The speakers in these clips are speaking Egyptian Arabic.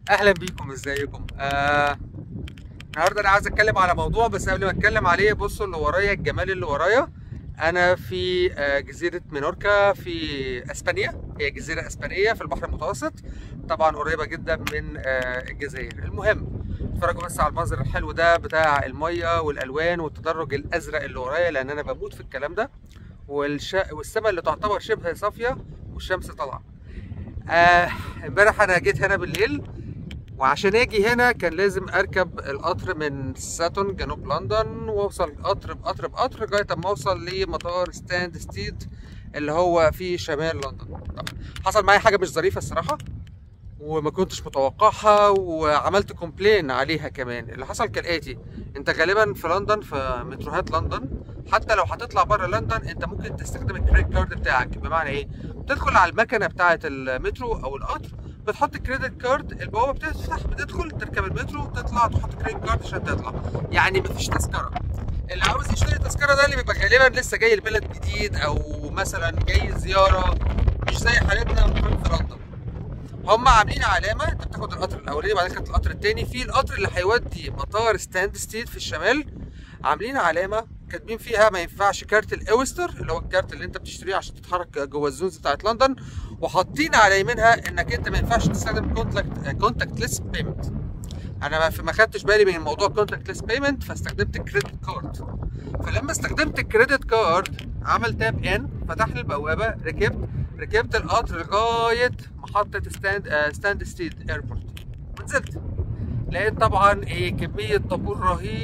اهلا بيكم ازيكم آه... النهارده انا عايز اتكلم على موضوع بس قبل ما اتكلم عليه بصوا اللي ورايا الجمال اللي ورايا انا في آه، جزيره مينوركا في اسبانيا هي جزيره اسبانيه في البحر المتوسط طبعا قريبه جدا من آه، الجزائر المهم اتفرجوا بس على المنظر الحلو ده بتاع الميه والالوان والتدرج الازرق اللي ورايا لان انا بموت في الكلام ده والش... والسماء اللي تعتبر شبه صافيه والشمس طالعه آه، امبارح انا جيت هنا بالليل وعشان اجي هنا كان لازم اركب القطر من ساتون جنوب لندن واوصل قطر بقطر بقطر لغايه اما اوصل لمطار ستاند ستيد اللي هو في شمال لندن طبعا حصل معايا حاجه مش ظريفه الصراحه وما كنتش متوقعها وعملت كومبلين عليها كمان اللي حصل كالاتي انت غالبا في لندن في متروهات لندن حتى لو هتطلع بره لندن انت ممكن تستخدم الكريدت كارد بتاعك بمعنى ايه بتدخل على المكنه بتاعه المترو او القطر بتحط الكريدت كارد البوابه بتفتح بتدخل تركب المترو تطلع تحط كريدت كارد عشان تطلع يعني مفيش تذكره اللي عاوز يشتري التذكره ده اللي بيبقى غالبا لسه جاي البلد جديد او مثلا جاي زياره مش زي حالتنا مقيم في لندن هم عاملين علامه انت بتاخد القطر الاولاني بعدين تاخد القطر الثاني في القطر اللي هيودي مطار ستاند ستيد في الشمال عاملين علامه كاتبين فيها ما ينفعش كارت الاوستر اللي هو الكارت اللي انت بتشتريه عشان تتحرك جوه الزونز بتاعت لندن وحاطين على يمينها انك انت ما ينفعش تستخدم كونتاكت كونتاكت ليس بيمنت انا ما ما خدتش بالي من موضوع كونتاكت ليس بيمنت فاستخدمت الكريدت كارد فلما استخدمت الكريدت كارد عمل تاب ان فتح لي البوابه ركبت ركبت القطر لغايه محطه ستاند آه ستاند ستيد ايربورت ونزلت لقيت طبعا ايه كميه طابور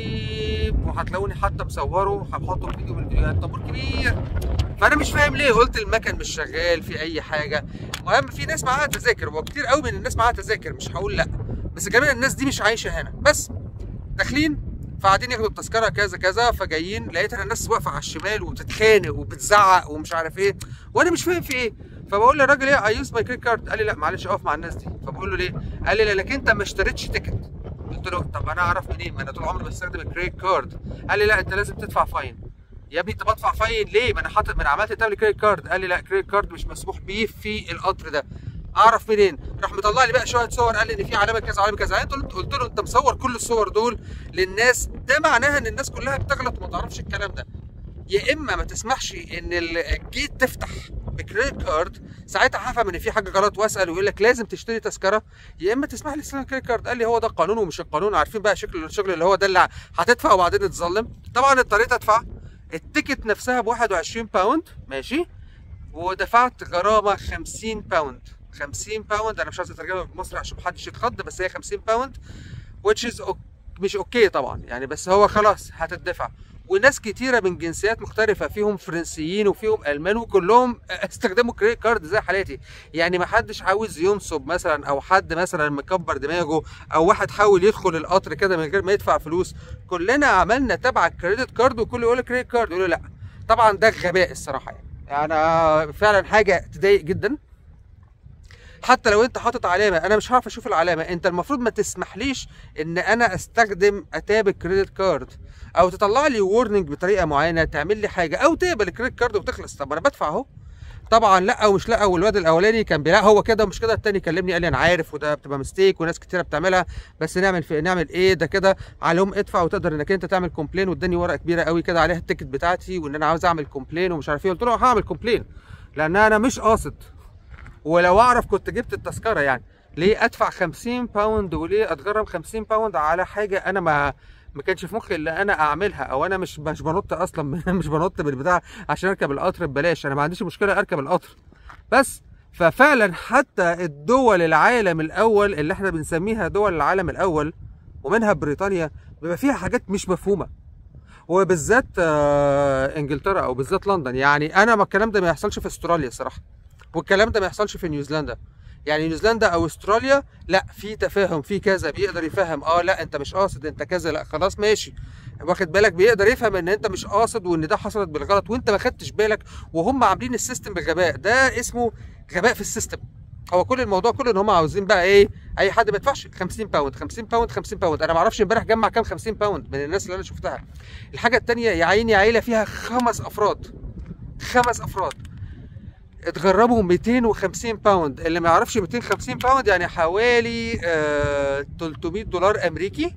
رهيب وهتلاقوني حتى مصوره هحطه في فيديو من الفيديوهات طابور كبير فانا مش فاهم ليه قلت المكن مش شغال في اي حاجه المهم في ناس معاها تذاكر وكتير قوي من الناس معاها تذاكر مش هقول لا بس كمان الناس دي مش عايشه هنا بس داخلين فقاعدين ياخدوا التذكره كذا كذا فجايين لقيت انا الناس واقفه على الشمال وبتتخانق وبتزعق ومش عارف ايه وانا مش فاهم في ايه فبقول للراجل ايه اي يوز ماي كريدت كارد قال لي لا معلش اقف مع الناس دي فبقول له ليه قال لي لانك انت ما اشتريتش تيكت قلت له طب انا اعرف منين ما انا طول عمري بستخدم الكريدت كارد قال لي لا انت لازم تدفع فاين يا ابني انت بدفع فاين ليه ما انا حاطط ما انا عملت تابل كريدت كارد قال لي لا كريدت كارد مش مسموح بيه في القطر ده اعرف منين راح مطلع لي بقى شويه صور قال لي ان في علامه كذا علامه كذا قلت قلت له انت مصور كل الصور دول للناس ده معناها ان الناس كلها بتغلط وما تعرفش الكلام ده يا اما ما تسمحش ان الجيت تفتح بكريدت كارد ساعتها هفهم ان في حاجه غلط واسال ويقول لك لازم تشتري تذكره يا اما تسمح لي استخدم كريدت كارد قال لي هو ده القانون ومش القانون عارفين بقى شكل الشغل اللي هو ده اللي هتدفع وبعدين تظلم طبعا اضطريت ادفع التيكت نفسها ب 21 باوند ماشي ودفعت غرامه 50 باوند 50 باوند انا مش عايز اترجمها بالمصري عشان محدش يتخض بس هي 50 باوند which is okay. مش اوكي طبعا يعني بس هو خلاص هتدفع وناس كتيره من جنسيات مختلفه فيهم فرنسيين وفيهم المان وكلهم استخدموا كريدت كارد زي حالاتي يعني ما حدش عاوز ينصب مثلا او حد مثلا مكبر دماغه او واحد حاول يدخل القطر كده من غير ما يدفع فلوس كلنا عملنا تبع الكريدت كارد وكل يقول لك كريدت كارد يقول لا طبعا ده غباء الصراحه يعني انا فعلا حاجه تضايق جدا حتى لو انت حاطط علامه انا مش هعرف اشوف العلامه انت المفروض ما تسمحليش ان انا استخدم اتاب الكريدت كارد او تطلع لي وورنينج بطريقه معينه تعمل لي حاجه او تقبل الكريدت كارد وتخلص طب انا بدفع اهو طبعا لا ومش لا والواد الاولاني كان لا هو كده ومش كده التاني كلمني قال لي انا عارف وده بتبقى مستيك وناس كتيره بتعملها بس نعمل في نعمل ايه ده كده عليهم ادفع وتقدر انك انت تعمل كومبلين واداني ورقه كبيره قوي كده عليها التيكت بتاعتي وان انا عاوز اعمل كومبلين ومش عارف ايه قلت له هعمل كومبلين لان انا مش قاصد ولو اعرف كنت جبت التذكره يعني ليه ادفع 50 باوند وليه اتغرم 50 باوند على حاجه انا ما ما كانش في مخي الا انا اعملها او انا مش مش بنط اصلا مش بنط بالبتاع عشان اركب القطر ببلاش انا ما عنديش مشكله اركب القطر بس ففعلا حتى الدول العالم الاول اللي احنا بنسميها دول العالم الاول ومنها بريطانيا بيبقى فيها حاجات مش مفهومه وبالذات آه انجلترا او بالذات لندن يعني انا ما الكلام ده ما يحصلش في استراليا الصراحه والكلام ده ما يحصلش في نيوزيلندا يعني نيوزيلندا او استراليا لا في تفاهم في كذا بيقدر يفهم اه لا انت مش قاصد انت كذا لا خلاص ماشي واخد بالك بيقدر يفهم ان انت مش قاصد وان ده حصلت بالغلط وانت ما خدتش بالك وهم عاملين السيستم بغباء ده اسمه غباء في السيستم هو كل الموضوع كله ان هم عاوزين بقى ايه اي حد ما يدفعش 50 باوند 50 باوند 50 باوند انا ما اعرفش امبارح جمع كام 50 باوند من الناس اللي انا شفتها الحاجه الثانيه يا عيني عيله فيها خمس افراد خمس افراد اتغربوا 250 باوند اللي ما يعرفش 250 باوند يعني حوالي آه 300 دولار امريكي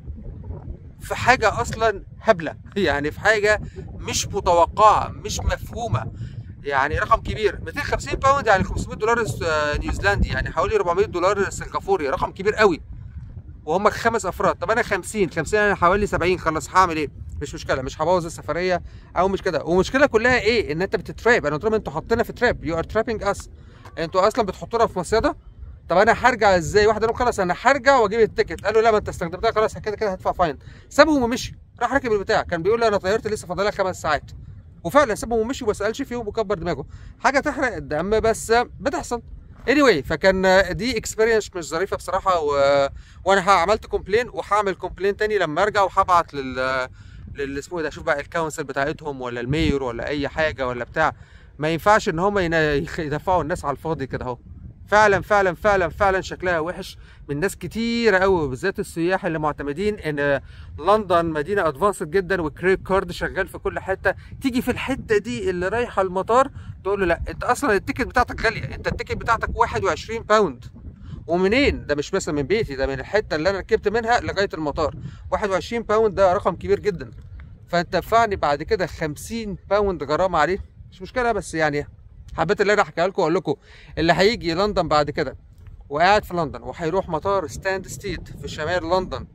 في حاجه اصلا هبله يعني في حاجه مش متوقعه مش مفهومه يعني رقم كبير 250 باوند يعني 500 دولار آه، نيوزيلندي يعني حوالي 400 دولار سنغافوري رقم كبير قوي وهم خمس افراد طب انا 50 50 يعني حوالي 70 خلاص هعمل ايه مش مشكله مش هبوظ السفريه او مش كده والمشكله كلها ايه ان انت بتتراب انا قلت لهم انتوا حاطيننا في تراب يو ار ترابينج اس انتوا اصلا بتحطونا في مصيده طب انا هرجع ازاي واحد قال خلاص انا هرجع واجيب التيكت قالوا لا ما انت استخدمتها خلاص كده كده هدفع فاين سابهم ومشي راح ركب البتاع كان بيقول لي انا طيارتي لسه فاضلها خمس ساعات وفعلا سابهم ومشي وما سالش فيهم وكبر دماغه حاجه تحرق الدم بس بتحصل anyway فكان دي اكسبيرينس مش ظريفه بصراحه و... وانا عملت كومبلين وهعمل كومبلين تاني لما ارجع وهبعت لل لل اسمه ده اشوف بقى الكونسل بتاعتهم ولا الميور ولا اي حاجه ولا بتاع ما ينفعش ان هم يدفعوا الناس على الفاضي كده اهو فعلا فعلا فعلا فعلا شكلها وحش من ناس كتيره قوي بالذات السياح اللي معتمدين ان لندن مدينه ادفانسد جدا وكريدت كارد شغال في كل حته تيجي في الحته دي اللي رايحه المطار تقول له لا انت اصلا التيكت بتاعتك غاليه انت التيكت بتاعتك 21 باوند ومنين ده مش مثلا من بيتي ده من الحته اللي انا ركبت منها لغايه المطار 21 باوند ده رقم كبير جدا فانت دفعني بعد كده 50 باوند غرامه عليه مش مشكله بس يعني حبيت اللي انا احكيها لكم واقول لكم اللي هيجي لندن بعد كده وقاعد في لندن وهيروح مطار ستاند ستيد في شمال لندن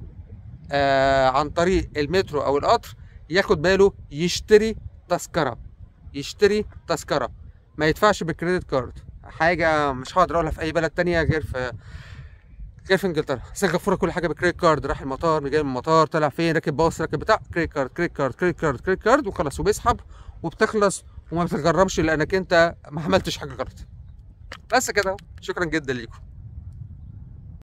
آه عن طريق المترو او القطر ياخد باله يشتري تذكره يشتري تذكره ما يدفعش بالكريدت كارد حاجه مش هقدر اقولها في اي بلد تانية غير في غير في انجلترا سنغافوره كل حاجه بكريدت كارد راح المطار جاي من المطار طلع فين راكب باص راكب بتاع كريدت كارد كريدت كارد كريدت كارد كريدت كارد وخلاص وبيسحب وبتخلص وما بتتغرمش لانك انت ما عملتش حاجه غلط بس كده شكرا جدا ليكم